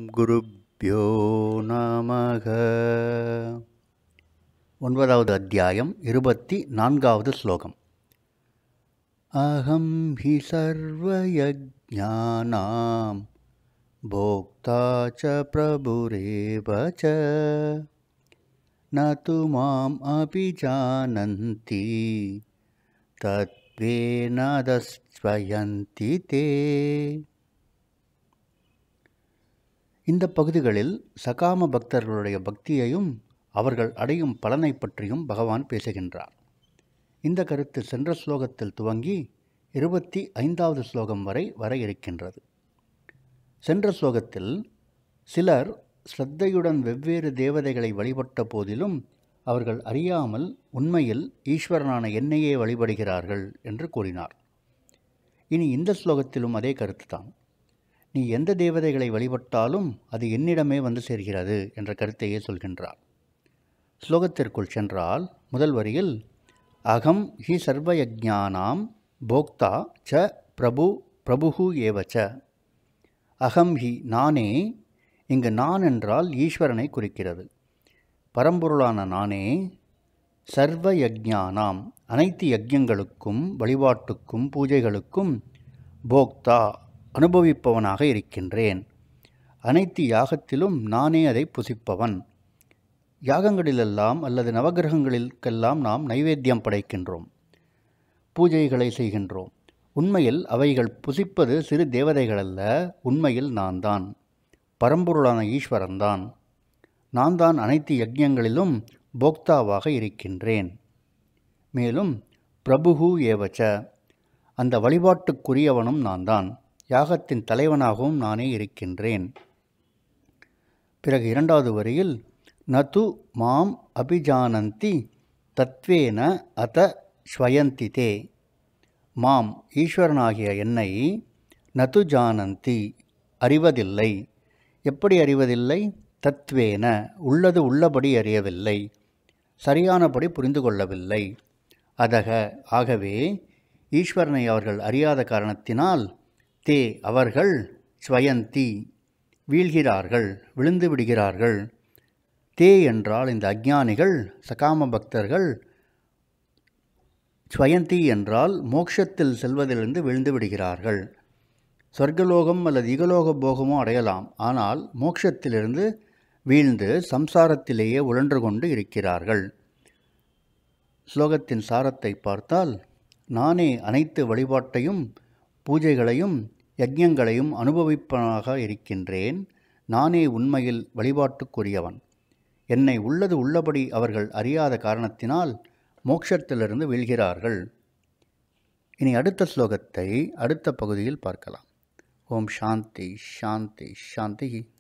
குருப்பியோ நமக ஒன்பதாவது அத்தியாயம் இருபத்தி நான்காவது ஸ்லோகம் அகம் ஹி சர்வயஜானாம் போக்தா ச பிரபுரேவ ச न तु माम् अपि जानन्ति तत्त्वेन தஸ்வயந்தி தே இந்த பகுதிகளில் சகாம பக்தர்களுடைய பக்தியையும் அவர்கள் அடையும் பலனை பற்றியும் பகவான் பேசுகின்றார் இந்த கருத்து சென்ற ஸ்லோகத்தில் துவங்கி இருபத்தி ஐந்தாவது ஸ்லோகம் வரை வர இருக்கின்றது சென்ற ஸ்லோகத்தில் சிலர் ஸ்ரத்தையுடன் வெவ்வேறு தேவதைகளை வழிபட்ட போதிலும் அவர்கள் அறியாமல் உண்மையில் ஈஸ்வரனான என்னையே வழிபடுகிறார்கள் என்று கூறினார் இனி இந்த ஸ்லோகத்திலும் அதே கருத்துதான் நீ எந்த தேவதைகளை வழிபட்டாலும் அது என்னிடமே வந்து சேர்கிறது என்ற கருத்தையே சொல்கின்றார் ஸ்லோகத்திற்குள் சென்றால் முதல் வரியில் அகம் ஹி சர்வயஜானாம் போக்தா ச பிரபு பிரபுகு ஏவச்ச அகம் ஹி நானே இங்கு நான் என்றால் ஈஸ்வரனை குறிக்கிறது பரம்பொருளான நானே சர்வ யஜ்ஞானாம் அனைத்து யஜ்யங்களுக்கும் வழிபாட்டுக்கும் பூஜைகளுக்கும் போக்தா அனுபவிப்பவனாக இருக்கின்றேன் அனைத்து யாகத்திலும் நானே அதை புசிப்பவன் யாகங்களிலெல்லாம் அல்லது நவகிரகங்களுக்கெல்லாம் நாம் நைவேத்தியம் படைக்கின்றோம் பூஜைகளை செய்கின்றோம் உண்மையில் அவைகள் புசிப்பது சிறு தேவதைகளல்ல உண்மையில் நான் தான் பரம்பொருளான ஈஸ்வரன்தான் நான் தான் அனைத்து யஜ்யங்களிலும் போக்தாவாக இருக்கின்றேன் மேலும் பிரபுகு ஏவச்ச அந்த வழிபாட்டுக்குரியவனும் நான் தான் யாகத்தின் தலைவனாகவும் நானே இருக்கின்றேன் பிறகு இரண்டாவது வரியில் நது மாம் அபிஜானந்தி தத்வேன அத ஸ்வயந்தி தே மாம் ஈஸ்வரனாகிய என்னை நது ஜானந்தி அறிவதில்லை எப்படி அறிவதில்லை தத்வேன உள்ளது உள்ளபடி அறியவில்லை சரியானபடி புரிந்து கொள்ளவில்லை அதக ஆகவே ஈஸ்வரனை அவர்கள் அறியாத காரணத்தினால் தே அவர்கள் ஸ்வயந்தி வீழ்கிறார்கள் விழுந்து விடுகிறார்கள் தே என்றால் இந்த அஜ்ஞானிகள் சகாம பக்தர்கள் ஸ்வயந்தி என்றால் மோட்சத்தில் செல்வதிலிருந்து விழுந்து விடுகிறார்கள் சொர்க்கலோகம் அல்லது இகலோக போகமோ அடையலாம் ஆனால் மோட்சத்திலிருந்து வீழ்ந்து சம்சாரத்திலேயே உழன்று கொண்டு இருக்கிறார்கள் ஸ்லோகத்தின் சாரத்தை பார்த்தால் நானே அனைத்து வழிபாட்டையும் பூஜைகளையும் யஜ்யங்களையும் அனுபவிப்பனாக இருக்கின்றேன் நானே உண்மையில் வழிபாட்டுக்குரியவன் என்னை உள்ளது உள்ளபடி அவர்கள் அறியாத காரணத்தினால் மோட்சத்திலிருந்து வீழ்கிறார்கள் இனி அடுத்த ஸ்லோகத்தை அடுத்த பகுதியில் பார்க்கலாம் ஓம் சாந்தி சாந்தி சாந்தி